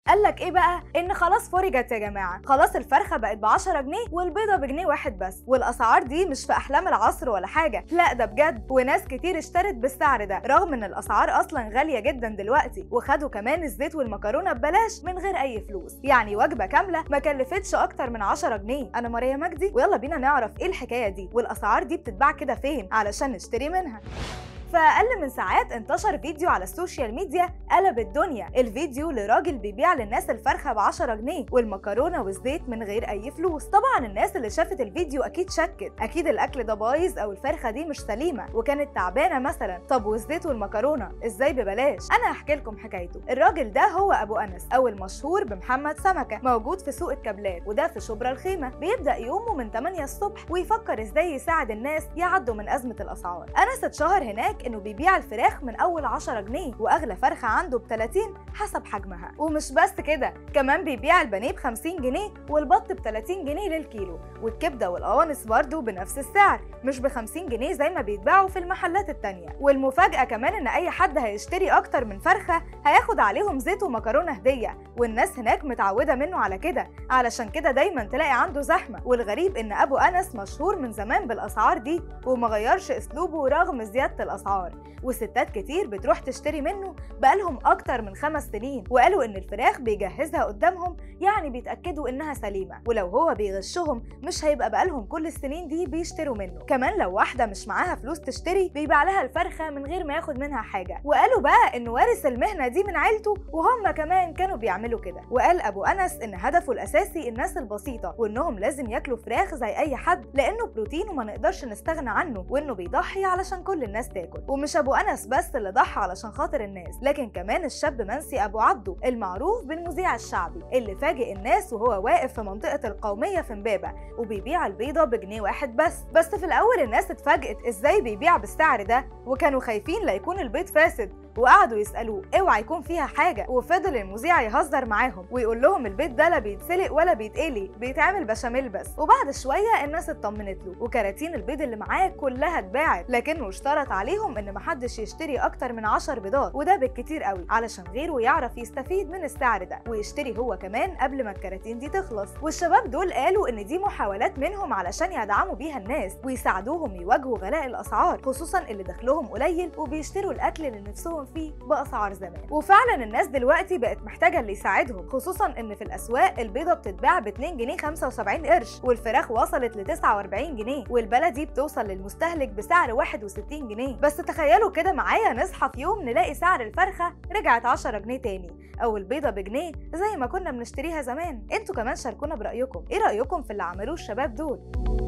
قال لك ايه بقى ان خلاص فرجت يا جماعه خلاص الفرخه بقت ب 10 جنيه والبيضه بجنيه واحد بس والاسعار دي مش في احلام العصر ولا حاجه لا ده بجد وناس كتير اشترت بالسعر ده رغم ان الاسعار اصلا غاليه جدا دلوقتي وخدوا كمان الزيت والمكرونه ببلاش من غير اي فلوس يعني وجبه كامله ما كلفتش اكتر من 10 جنيه انا ماريا مجدي ويلا بينا نعرف ايه الحكايه دي والاسعار دي بتتباع كده فين علشان نشتري منها فأقل من ساعات انتشر فيديو على السوشيال ميديا قلب الدنيا الفيديو لراجل بيبيع للناس الفرخة ب 10 جنيه والمكرونة والزيت من غير أي فلوس طبعا الناس اللي شافت الفيديو أكيد شكت أكيد الأكل ده بايظ أو الفرخة دي مش سليمة وكانت تعبانة مثلا طب والزيت والمكرونة إزاي ببلاش أنا هحكي لكم حكايته الراجل ده هو أبو أنس أو المشهور بمحمد سمكة موجود في سوق الكابلات وده في شبرا الخيمة بيبدأ يومه من 8 الصبح ويفكر إزاي يساعد الناس يعدوا من أزمة الأسعار أنس اتشهر هناك انه بيبيع الفراخ من اول 10 جنيه واغلى فرخه عنده ب 30 حسب حجمها ومش بس كده كمان بيبيع البانيه ب 50 جنيه والبط ب 30 جنيه للكيلو والكبده والقوانص برضه بنفس السعر مش ب 50 جنيه زي ما بيتباعوا في المحلات التانية والمفاجاه كمان ان اي حد هيشتري اكتر من فرخه هياخد عليهم زيت ومكرونه هديه والناس هناك متعوده منه على كده علشان كده دايما تلاقي عنده زحمه والغريب ان ابو انس مشهور من زمان بالاسعار دي وما غيرش اسلوبه رغم زياده الاسعار وستات كتير بتروح تشتري منه بقالهم أكتر من خمس سنين وقالوا إن الفراخ بيجهزها قدامهم يعني بيتأكدوا إنها سليمة ولو هو بيغشهم مش هيبقى بقالهم كل السنين دي بيشتروا منه كمان لو واحدة مش معاها فلوس تشتري بيبيع لها الفرخة من غير ما ياخد منها حاجة وقالوا بقى إنه وارث المهنة دي من عيلته وهم كمان كانوا بيعملوا كده وقال أبو أنس إن هدفه الأساسي الناس البسيطة وإنهم لازم ياكلوا فراخ زي أي حد لأنه بروتين وما نقدرش نستغنى عنه وإنه بيضحي علشان كل الناس تاكل ومش ابو انس بس اللي ضحى علشان خاطر الناس لكن كمان الشاب منسي ابو عبده المعروف بالمذيع الشعبي اللي فاجئ الناس وهو واقف في منطقه القوميه في امبابه وبيبيع البيضه بجنيه واحد بس بس في الاول الناس اتفاجئت ازاي بيبيع بالسعر ده وكانوا خايفين لا يكون البيض فاسد وقعدوا يسالوه اوعى يكون فيها حاجه وفضل المذيع يهزر معاهم ويقول لهم البيض ده لا بيتسلق ولا بيتقلي بيتعمل بشاميل بس وبعد شويه الناس اطمنت له وكراتين البيض اللي معاه كلها اتباعت لكنه اشترط عليهم ان محدش يشتري اكتر من 10 بيضات وده بالكتير قوي علشان غيره يعرف يستفيد من السعر ده ويشتري هو كمان قبل ما الكراتين دي تخلص والشباب دول قالوا ان دي محاولات منهم علشان يدعموا بيها الناس ويساعدوهم يواجهوا غلاء الاسعار خصوصا اللي دخلهم قليل وبيشتروا الاكل اللي نفسهم فيه باسعار زمان وفعلا الناس دلوقتي بقت محتاجه اللي يساعدهم خصوصا ان في الاسواق البيضه بتتباع ب 2 جنيه 75 قرش والفراخ وصلت ل 49 جنيه والبلدي بتوصل للمستهلك بسعر 61 جنيه بس تخيلوا كده معايا نصحى في يوم نلاقي سعر الفرخه رجعت 10 جنيه تاني او البيضه بجنيه زي ما كنا بنشتريها زمان انتوا كمان شاركونا برايكم ايه رايكم في اللي عملوه الشباب دول